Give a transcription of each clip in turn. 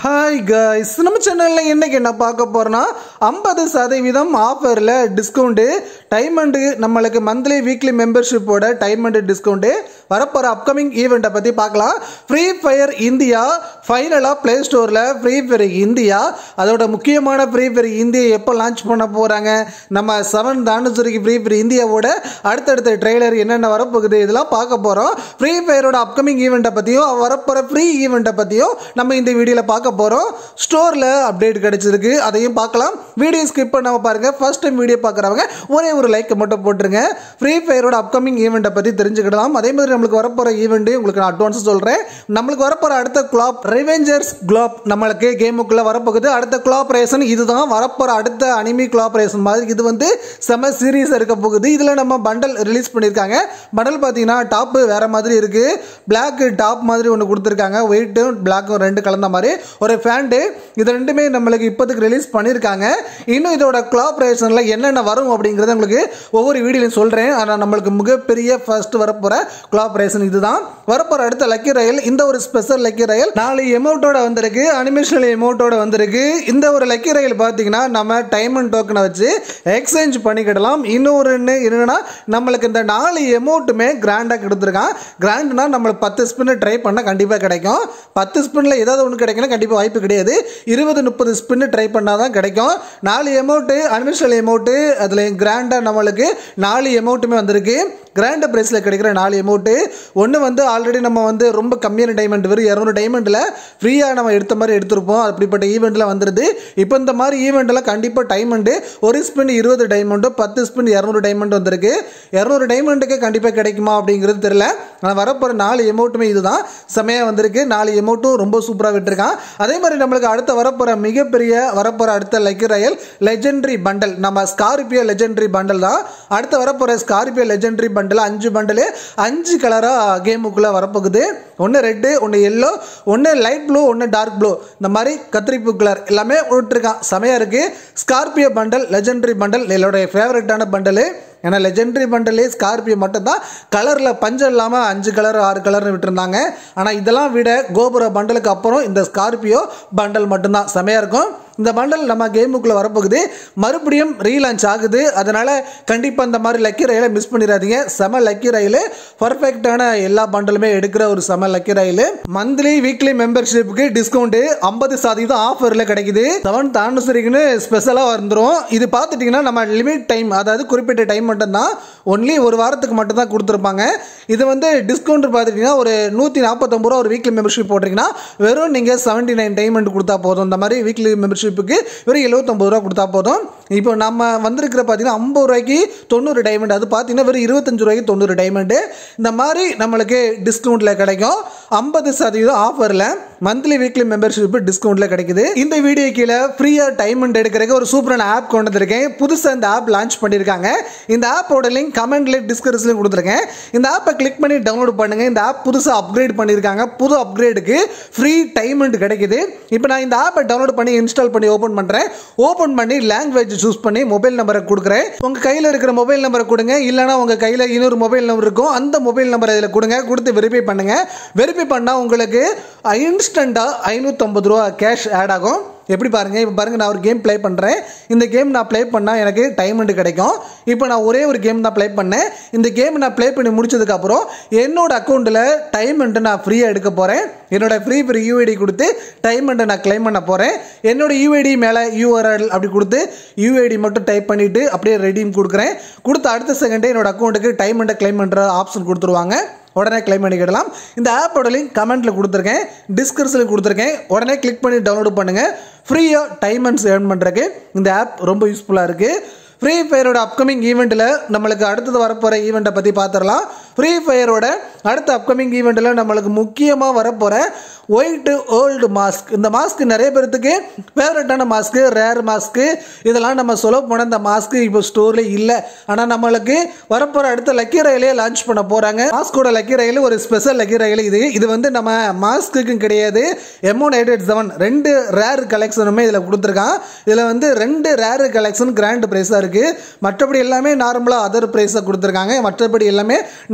hi guys நம்ம சேனலில் இன்னைக்கு என்ன பார்க்க போறோம்னா ஐம்பது சதவீதம் ஆஃபரில் டிஸ்கவுண்ட்டு டைம் அண்டு நம்மளுக்கு மந்த்லி வீக்லி மெம்பர்ஷிப்போட டைம் அண்டு டிஸ்கவுண்ட்டு வரப்போகிற அப்கமிங் ஈவெண்ட்டை பற்றி பார்க்கலாம் ஃப்ரீ ஃபயர் இந்தியா ஃபைனலாக ப்ளே ஸ்டோரில் ஃப்ரீ ஃபயர் இந்தியா அதோட முக்கியமான ஃப்ரீ ஃபயர் இந்தியா எப்போ லான்ச் பண்ண போகிறாங்க நம்ம செவன் தாண்டசுரிக்கு ஃப்ரீ ஃபயர் இந்தியாவோட அடுத்தடுத்த ட்ரெய்லர் என்னென்ன வரப்போகுது இதெல்லாம் பார்க்க போகிறோம் ஃப்ரீ ஃபயரோட அப்கமிங் ஈவெண்ட்டை பற்றியும் வரப்போகிற ஃப்ரீ ஈவெண்ட்டை பற்றியும் நம்ம இந்த வீடியோவில் பார்க்க போகிறோம் ஸ்டோரில் அப்டேட் கிடைச்சிருக்கு அதையும் பார்க்கலாம் வீடியோ ஸ்கிப் பண்ணாமல் பாருங்கள் ஃபர்ஸ்ட் டைம் வீடியோ பார்க்குறவங்க ஒரே ஒரு லைக் மட்டும் போட்டுருங்க ஃப்ரீ ஃபயரோட அப்கமிங் ஈவெண்ட்டை பற்றி தெரிஞ்சுக்கிடலாம் அதே மாதிரி நம்மளுக்கு வரப்போகிற ஈவெண்ட்டு உங்களுக்கு நான் அட்வான்ஸ் சொல்கிறேன் நம்மளுக்கு வரப்போகிற அடுத்த குளாப் ரெவெஞ்சர்ஸ் குளாப் நம்மளுக்கு கேமுக்குள்ளே வரப்போகுது அடுத்த குளாபரேஷன் இதுதான் வரப்போகிற அடுத்த அனிமி குளாபரேஷன் மாதிரி இது வந்து செம சீரியஸ் இருக்க போகுது இதில் நம்ம பண்டல் ரிலீஸ் பண்ணியிருக்காங்க பண்டல் பார்த்தீங்கன்னா டாப்பு வேற மாதிரி இருக்கு பிளாக் டாப் மாதிரி ஒன்று கொடுத்துருக்காங்க ஒயிட்டும் பிளாக்கும் ரெண்டு கலந்த மாதிரி ஒரு ஃபேண்ட்டு இது ரெண்டுமே நம்மளுக்கு இப்போதைக்கு ரிலீஸ் பண்ணியிருக்காங்க இன்னும் இதோட குளாபரேஷனில் என்னென்ன வரும் அப்படிங்கிறத உங்களுக்கு ஒவ்வொரு வீடியோலையும் சொல்கிறேன் ஆனால் நம்மளுக்கு மிகப்பெரிய ஃபர்ஸ்ட் வரப்போகிற குளாபரேஷன் இதுதான் வரப்போகிற அடுத்த லக்கி ரயில் இந்த ஒரு ஸ்பெஷல் லக்கி ரயில் நாலு எமௌண்ட்டோட வந்திருக்கு அனிமேஷனல் எமௌண்ட்டோட வந்திருக்கு இந்த ஒரு லக்கி ரயில் பார்த்தீங்கன்னா நம்ம டைம் அண்ட் டோக்கனை வச்சு எக்ஸ்சேஞ்ச் பண்ணிக்கிடலாம் இன்னொரு என்னன்னா நம்மளுக்கு இந்த நாலு எமௌண்ட்டுமே கிராண்டாக கொடுத்துருக்கான் கிராண்ட்னா நம்மளுக்கு பத்து ஸ்பின்னு ட்ரை பண்ணால் கண்டிப்பாக கிடைக்கும் பத்து ஸ்பின்னில் ஏதாவது ஒன்று கிடைக்கணும் கண்டிப்பாக வாய்ப்பு கிடையாது இருபது முப்பது ஸ்பின்னு ட்ரை பண்ணால் தான் கிடைக்கும் நாலு எமௌண்ட்டு அனிமேஷனல் எமௌண்ட்டு அதில் கிராண்டாக நம்மளுக்கு நாலு எமௌண்ட்டுமே வந்திருக்கு கிராண்ட் ப்ரைஸில் கிடைக்கிற நாலு எமௌண்ட்டு ஒன்று வந்து ஆல்ரெடி நம்ம வந்து ரொம்ப கம்மியான டைமண்ட் வெறும் இரநூறு டைமண்டில் ஃப்ரீயாக நம்ம எடுத்த மாதிரி எடுத்திருப்போம் அப்படிப்பட்ட ஈவெண்ட்டில் வந்துருது இப்போ இந்த மாதிரி ஈவெண்ட்டில் கண்டிப்பாக டைமண்டு ஒரு ஸ்பின் இருபது டைமண்டும் பத்து ஸ்பின் இரநூறு டைமண்ட் வந்திருக்கு இரநூறு டைமண்டுக்கு கண்டிப்பாக கிடைக்குமா அப்படிங்கிறது தெரியல ஆனால் வரப்போகிற நாலு எமௌண்ட்டுமே இதுதான் செமையாக வந்திருக்கு நாலு எமௌண்ட்டும் ரொம்ப சூப்பராக விட்டுருக்கான் அதே மாதிரி நம்மளுக்கு அடுத்த வரப்போகிற மிகப்பெரிய வரப்போகிற அடுத்த லக்கி ரயல் லெஜெண்டரி பண்டல் நம்ம ஸ்கார்பியோ லெஜெண்டரி பண்டல் தான் அடுத்த வரப்போகிற ஸ்கார்பியோ லெஜெண்டரி பண்டல் அஞ்சு பண்டலு அஞ்சு கலராக கேமுக்குள்ளே வரப்போகுது ஒன்று ரெட்டு ஒன்று எல்லோ ஒன்று லைட் ப்ளூ ஒன்று டார்க் ப்ளூ இந்த மாதிரி கத்திரிப்பு கலர் எல்லாமே விட்டுருக்கான் செமையாக இருக்குது ஸ்கார்பியோ பண்டல் லெஜெண்டரி பண்டல் என்னோடைய ஃபேவரட்டான பண்டலு ஏன்னா லெஜெண்டரி பண்டலே ஸ்கார்பியோ மட்டும்தான் கலரில் பஞ்சம் இல்லாமல் அஞ்சு கலர் ஆறு கலர்னு விட்டுருந்தாங்க ஆனால் இதெல்லாம் விட கோபுர பண்டலுக்கு அப்புறம் இந்த ஸ்கார்பியோ பண்டல் மட்டும்தான் செமையாக இருக்கும் இந்த பண்டல் நம்ம கேமுக்குள்ளே வரப்போகுது மறுபடியும் ரீலான்ச் ஆகுது அதனால் கண்டிப்பாக இந்த மாதிரி லக்கி ரயிலை மிஸ் பண்ணிடாதீங்க செம லக்கி ரயில் பர்ஃபெக்டான எல்லா பண்டலுமே எடுக்கிற ஒரு செம லக்கி ரயில் மந்த்லி வீக்லி மெம்பர்ஷிப்புக்கு டிஸ்கவுண்ட்டு ஐம்பது சதவீதம் ஆஃபரில் கிடைக்குது செவன்த் ஆனிவர்சரிக்குன்னு ஸ்பெஷலாக வந்துடும் இது பார்த்துட்டிங்கன்னா நம்ம லிமிட் டைம் அதாவது குறிப்பிட்ட டைம் மட்டும்தான் ஒன்லி ஒரு வாரத்துக்கு மட்டும்தான் கொடுத்துருப்பாங்க இது வந்து டிஸ்கவுண்ட் பார்த்துட்டிங்கன்னா ஒரு நூற்றி நாற்பத்தொம்பது ரூபா ஒரு வீக்லி மெம்பர்ஷிப் போட்டிங்கன்னா வெறும் நீங்கள் செவன்ட்டி நைன் டைமண்ட் கொடுத்தா போதும் இந்த மாதிரி வீக்லி மெம்பர்ஷிப்புக்கு வெறும் எழுபத்தொம்பது ரூபா கொடுத்தா போதும் இப்போ நம்ம வந்திருக்கிற பார்த்தீங்கன்னா ஐம்பது ரூபாய்க்கு தொண்ணூறு டைமண்ட் அது பார்த்தீங்கன்னா வெறும் இருபத்தஞ்சு ரூபாய்க்கு தொண்ணூறு டைமண்டு இந்த மாதிரி நம்மளுக்கு டிஸ்கவுண்ட்டில் கிடைக்கும் ஐம்பது சதவீதம் ஆஃபரில் மந்த்லி வீக்லி மெம்பர்ஷிப் டிஸ்கவுண்ட்டில் கிடைக்குது இந்த வீடியோ கீழே ஃப்ரீயாக டைமண்ட் எடுக்கிறதுக்கு ஒரு சூப்பரான ஆப் கொண்டு வந்திருக்கேன் புதுசாக இந்த ஆப் லான்ச் பண்ணியிருக்காங்க இந்த ஆப்போட லிங்க் கமெண்ட்ல டிஸ்கிரிப்ஷனில் கொடுத்துருக்கேன் இந்த ஆப்பை கிளிக் பண்ணி டவுன்லோட் பண்ணுங்க இந்த ஆப் புதுசாக அப்கிரேட் பண்ணியிருக்காங்க புது அப்கிரேடுக்கு ஃப்ரீ டைமண்ட் கிடைக்குது இப்போ நான் இந்த ஆப்பை டவுன்லோட் பண்ணி இன்ஸ்டால் பண்ணி ஓப்பன் பண்ணுறேன் ஓப்பன் பண்ணி லாங்குவேஜ் சூஸ் பண்ணி மொபைல் நம்பரை கொடுக்குறேன் உங்கள் கையில் இருக்கிற மொபைல் நம்பரை கொடுங்க இல்லைனா உங்கள் கையில் இன்னொரு மொபைல் நம்பர் இருக்கும் அந்த மொபைல் நம்பரை இதில் கொடுங்க கொடுத்து வெரிஃபை பண்ணுங்க வெரிஃபை பண்ணால் உங்களுக்கு இன்ஸ்டண்ட்டாக ஐநூற்றம்பது ரூபா கேஷ் ஆட் ஆகும் எப்படி பாருங்கள் இப்போ பாருங்கள் நான் ஒரு கேம் ப்ளே பண்ணுறேன் இந்த கேம் நான் ப்ளே பண்ணால் எனக்கு டைமண்ட் கிடைக்கும் இப்போ நான் ஒரே ஒரு கேம் தான் ப்ளே பண்ணேன் இந்த கேம் நான் ப்ளே பண்ணி முடிச்சதுக்கப்புறம் என்னோட அக்கௌண்ட்டில் டைமண்ட்டை நான் ஃப்ரீயாக எடுக்க போகிறேன் என்னோட ஃப்ரீ ஃப்ரீ யூஐடி கொடுத்து டைமண்ட்டை நான் கிளைம் பண்ண போகிறேன் என்னோட யூஐடி மேலே யூஆர்எல் அப்படி கொடுத்து யூஐடி மட்டும் டைப் பண்ணிவிட்டு அப்படியே ரெடீம் கொடுக்குறேன் கொடுத்த அடுத்த செகண்டே என்னோட அக்கௌண்ட்டுக்கு டைமண்ட்டை கிளைம் பண்ணுற ஆப்ஷன் கொடுத்துருவாங்க உடனே கிளைம் பண்ணிக்கிடலாம் இந்த ஆப்போட லிங்க் கமெண்ட்டில் கொடுத்துருக்கேன் டிஸ்கிரிப்ஷனில் கொடுத்துருக்கேன் உடனே கிளிக் பண்ணி டவுன்லோட் பண்ணுங்கள் ஃப்ரீயாக டைமண்ட்ஸ் ஏர்ன் பண்ணுறதுக்கு இந்த ஆப் ரொம்ப யூஸ்ஃபுல்லாக இருக்குது ஃப்ரீ ஃபயரோட அப்கமிங் ஈவெண்ட்டில் நம்மளுக்கு அடுத்தது வரப்போகிற ஈவெண்ட்டை பற்றி பார்த்துடலாம் ஃப்ரீ ஃபயரோட அடுத்த அப்கமிங் ஈவெண்ட்டில் நம்மளுக்கு முக்கியமாக வரப்போகிற ஒயிட்டு ஓல்டு மாஸ்க் இந்த மாஸ்க் நிறைய பேர்த்துக்கு ஃபேவரட்டான மாஸ்க்கு ரேர் மாஸ்க்கு இதெல்லாம் நம்ம சொல்ல போனால் இந்த மாஸ்க்கு இப்போ ஸ்டோரில் இல்லை ஆனால் நம்மளுக்கு வரப்போகிற அடுத்த லக்கி ரயிலே லான்ச் பண்ண போகிறாங்க மாஸ்கோட லக்கி ரயில் ஒரு ஸ்பெஷல் லக்கி ரயில் இது இது வந்து நம்ம மாஸ்க்குக்கும் கிடையாது எம்ஒன் எயிட் எயிட் செவன் ரெண்டு ரேர் கலெக்ஷனுமே இதில் கொடுத்துருக்கான் இதில் வந்து ரெண்டு ரேர் கலெக்ஷன் கிராண்ட் ப்ரைஸாக இருக்குது மற்றபடி எல்லாமே நார்மலாக அதர் ப்ரைஸாக கொடுத்துருக்காங்க மற்றபடி எல்லாமே நம்ம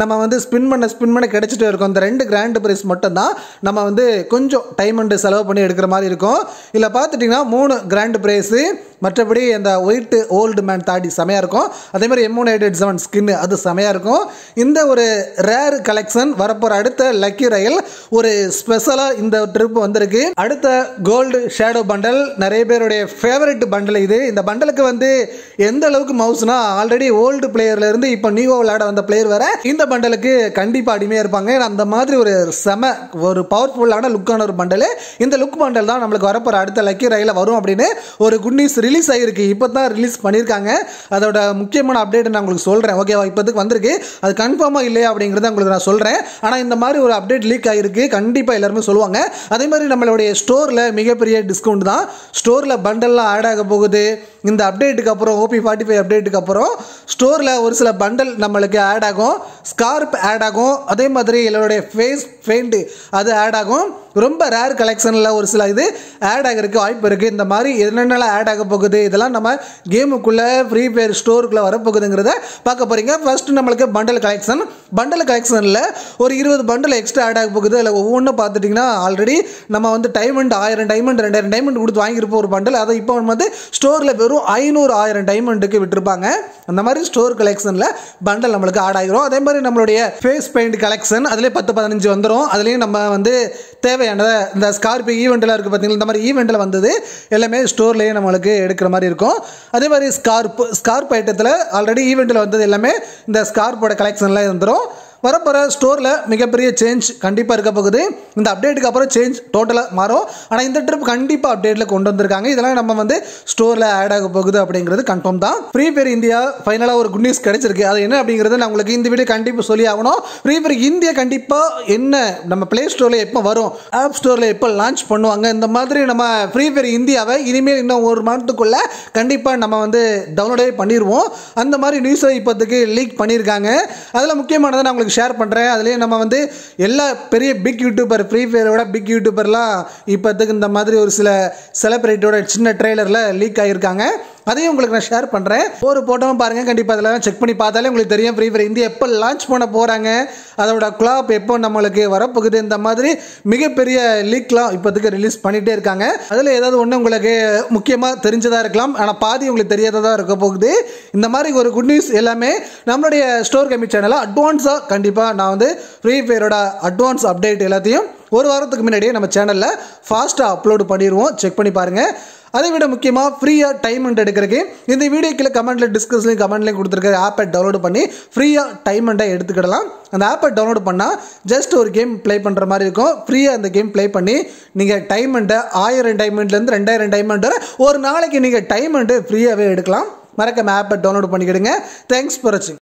நம்ம வந்து ஸ்பின் பண்ண ஸ்பின் பண்ண கிடைச்சிட்டே இருக்கும் அந்த ரெண்டு கிராண்ட் ப்ரைஸ் மட்டும்தான் நம்ம வந்து கொஞ்சம் டைம் அண்டு செலவு பண்ணி எடுக்கிற மாதிரி இருக்கும் இதில் பார்த்துட்டிங்கன்னா மூணு கிராண்ட் ப்ரைஸு மற்றபடி அந்த ஒயிட் ஓல்டு மேன் தாடி செமையாக இருக்கும் அதே மாதிரி M one eight eight seven skin அது செமையாக இருக்கும் இந்த ஒரு ரேர் கலெக்ஷன் வரப்போகிற அடுத்த லக்கி ரயில் ஒரு ஸ்பெஷலாக இந்த ட்ரிப் வந்திருக்கு அடுத்த கோல்டு ஷேடோ பண்டல் நிறைய பேருடைய ஃபேவரட் பண்டல் இது இந்த பண்டலுக்கு வந்து எந்த அளவுக்கு மவுஸ்னா ஆல்ரெடி ஓல்டு பிளேயர்ல இருந்து இப்போ நியூவோ விளையாட வந்த பிளேயர் வர இந்த பண்டலுக்கு கண்டிப்பாக அடிமையாக இருப்பாங்க ஏன்னா அந்த மாதிரி ஒரு செம ஒரு பவர்ஃபுல்லான லுக்கான ஒரு பண்டல் இந்த லுக் பண்டல் தான் நம்மளுக்கு வரப்போகிற அடுத்த லக்கி ரயில வரும் அப்படின்னு ஒரு குட் நியூஸ் ரிலீஸ் ஆகிருக்கு இப்போ தான் ரிலீஸ் பண்ணியிருக்காங்க அதோட முக்கியமான அப்டேட் நான் உங்களுக்கு சொல்கிறேன் ஓகேவா இப்போதுக்கு வந்திருக்கு அது கன்ஃபார்மாக இல்லையா அப்படிங்கிறத உங்களுக்கு நான் சொல்கிறேன் ஆனால் இந்த மாதிரி ஒரு அப்டேட் லீக் ஆகிருக்கு கண்டிப்பாக எல்லாருமே சொல்லுவாங்க அதே மாதிரி நம்மளுடைய ஸ்டோரில் மிகப்பெரிய டிஸ்கவுண்ட் தான் ஸ்டோரில் பண்டல்லாம் ஆட் ஆக போகுது இந்த அப்டேட்டுக்கு அப்புறம் ஓபி ஃபார்ட்டி ஃபைவ் அப்டேட்டுக்கு அப்புறம் ஸ்டோரில் ஒரு சில பண்டல் நம்மளுக்கு ஆட் ஆகும் ஸ்கார்ப் ஆட் ஆகும் அதே மாதிரி என்னுடைய ஃபேஸ் பெயிண்ட் அது ஆட் ஆகும் ரொம்ப ரேர் கலெக்ஷனில் ஒரு சில இது ஆட் ஆகிறதுக்கு வாய்ப்பு இருக்குது இந்த மாதிரி என்னென்னலாம் ஆட் ஆக போகுது இதெல்லாம் நம்ம கேமுக்குள்ளே ஃப்ரீ ஃபயர் ஸ்டோருக்குள்ளே வரப்போகுதுங்கிறத பார்க்க போகிறீங்க ஃபர்ஸ்ட் நம்மளுக்கு பண்டல் கலெக்ஷன் பண்டல் கலெக்ஷனில் ஒரு இருபது பண்டல் எக்ஸ்ட்ரா ஆட் ஆக போகுது அதில் ஒவ்வொன்றும் பார்த்துட்டிங்கன்னா ஆல்ரெடி நம்ம வந்து டைமண்ட் ஆயிரம் டைமண்ட் ரெண்டாயிரம் டைமண்ட் கொடுத்து வாங்கியிருப்போம் ஒரு பண்டல் அதை இப்போ வந்து ஸ்டோரில் வெறும் ஐநூறு ஆயிரம் டைமண்டுக்கு விட்டுருப்பாங்க அந்த மாதிரி ஸ்டோர் கலெக்ஷனில் பண்டல் நம்மளுக்கு ஆட் ஆகிரும் அதே மாதிரி நம்மளுடைய ஃபேஸ் பெயிண்ட் கலெக்ஷன் அதுலேயே பத்து பதினஞ்சு வந்துடும் அதுலேயும் நம்ம வந்து தேவையானதை இந்த ஸ்கார்பி ஈவெண்ட்டில் இருக்குது பார்த்தீங்களா இந்த மாதிரி ஈவெண்ட்டில் வந்தது எல்லாமே ஸ்டோர்லேயே நம்மளுக்கு எடுக்கிற மாதிரி இருக்கும் அதே மாதிரி ஸ்கார்ப் ஸ்கார்ப் ஐட்டத்தில் ஆல்ரெடி ஈவெண்ட்டில் வந்தது எல்லாமே இந்த ஸ்கார்ப்போட கலெக்ஷன்லாம் வந்துடும் வரப்போகிற ஸ்டோரில் மிகப்பெரிய சேஞ்ச் கண்டிப்பாக இருக்க போகுது இந்த அப்டேட்டுக்கு அப்புறம் சேஞ்ச் டோட்டலாக மாறும் ஆனால் இந்த ட்ரிப் கண்டிப்பாக அப்டேட்டில் கொண்டு வந்திருக்காங்க இதெல்லாம் நம்ம வந்து ஸ்டோரில் ஆட் ஆக போகுது அப்படிங்கிறது கன்ஃபார்ம் தான் ஃப்ரீ ஃபயர் இந்தியா ஃபைனலாக ஒரு குட் நியூஸ் கிடைச்சிருக்கு அது என்ன அப்படிங்கிறது நான் உங்களுக்கு இந்த வீடியோ கண்டிப்பாக சொல்லி ஆகணும் ஃப்ரீ ஃபயர் இந்தியா கண்டிப்பாக என்ன நம்ம ப்ளே ஸ்டோரில் எப்போ வரும் ஆப் ஸ்டோரில் எப்போ லான்ச் பண்ணுவாங்க இந்த மாதிரி நம்ம ஃப்ரீ ஃபயர் இந்தியாவை இனிமேல் இன்னும் ஒரு மந்த்துக்குள்ளே கண்டிப்பாக நம்ம வந்து டவுன்லோடே பண்ணிடுவோம் அந்த மாதிரி நியூஸை இப்போதைக்கு லீக் பண்ணியிருக்காங்க அதில் முக்கியமானதை நான் உங்களுக்கு ஷேர் பண்ணுறேன் அதுலேயே நம்ம வந்து எல்லா பெரிய பிக் யூடியூபர் ஃப்ரீ ஃபயரோட பிக் யூடியூபர்லாம் இப்போதைக்கு இந்த மாதிரி ஒரு சில செலிப்ரிட்டியோட சின்ன ட்ரெய்லரில் லீக் ஆகியிருக்காங்க அதையும் உங்களுக்கு நான் ஷேர் பண்ணுறேன் ஒரு போட்டோவும் பாருங்கள் கண்டிப்பாக அதெல்லாம் செக் பண்ணி பார்த்தாலே உங்களுக்கு தெரியும் ஃப்ரீ ஃபயர் இந்தியா எப்போ லான்ச் பண்ண போகிறாங்க அதோட குளாப் எப்போ நம்மளுக்கு வரப்போகுது இந்த மாதிரி மிகப்பெரிய லீக்லாம் இப்போதைக்கு ரிலீஸ் பண்ணிகிட்டே இருக்காங்க அதில் ஏதாவது ஒன்று உங்களுக்கு முக்கியமாக தெரிஞ்சதாக இருக்கலாம் ஆனால் பாதி உங்களுக்கு தெரியாததாக இருக்க போகுது இந்த மாதிரி ஒரு குட் நியூஸ் எல்லாமே நம்மளுடைய ஸ்டோர் கம்மி சேனலில் அட்வான்ஸாக கண்டிப்பாக நான் வந்து ஃப்ரீ ஃபயரோட அட்வான்ஸ் அப்டேட் எல்லாத்தையும் ஒரு வாரத்துக்கு முன்னாடியே நம்ம சேனலில் ஃபாஸ்ட்டாக அப்லோடு பண்ணிடுவோம் செக் பண்ணி பாருங்கள் அதை விட முக்கியமாக ஃப்ரீயாக டைம் எடுக்கிறதுக்கு இந்த வீடியோ கீழே கமெண்ட்டில் டிஸ்கஸ்லையும் கமெண்ட்லையும் கொடுத்துருக்க ஆப்பை டவுன்லோட் பண்ணி ஃப்ரீயாக டைம் எடுத்துக்கிடலாம் அந்த ஆப்பை டவுன்லோட் பண்ணால் ஜஸ்ட் ஒரு கேம் ப்ளே பண்ணுற மாதிரி இருக்கும் ஃப்ரீயாக அந்த கேம் ப்ளே பண்ணி நீங்கள் டைமண்ட்டை ஆயிரம் டைமண்ட்லேருந்து ரெண்டாயிரம் டைமண்ட் வரை ஒரு நாளைக்கு நீங்கள் டைமண்ட்டு ஃப்ரீயாகவே எடுக்கலாம் மறக்காம ஆப்பை டவுன்லோட் பண்ணிக்கிடுங்க தேங்க்ஸ் ஃபார் வாட்சிங்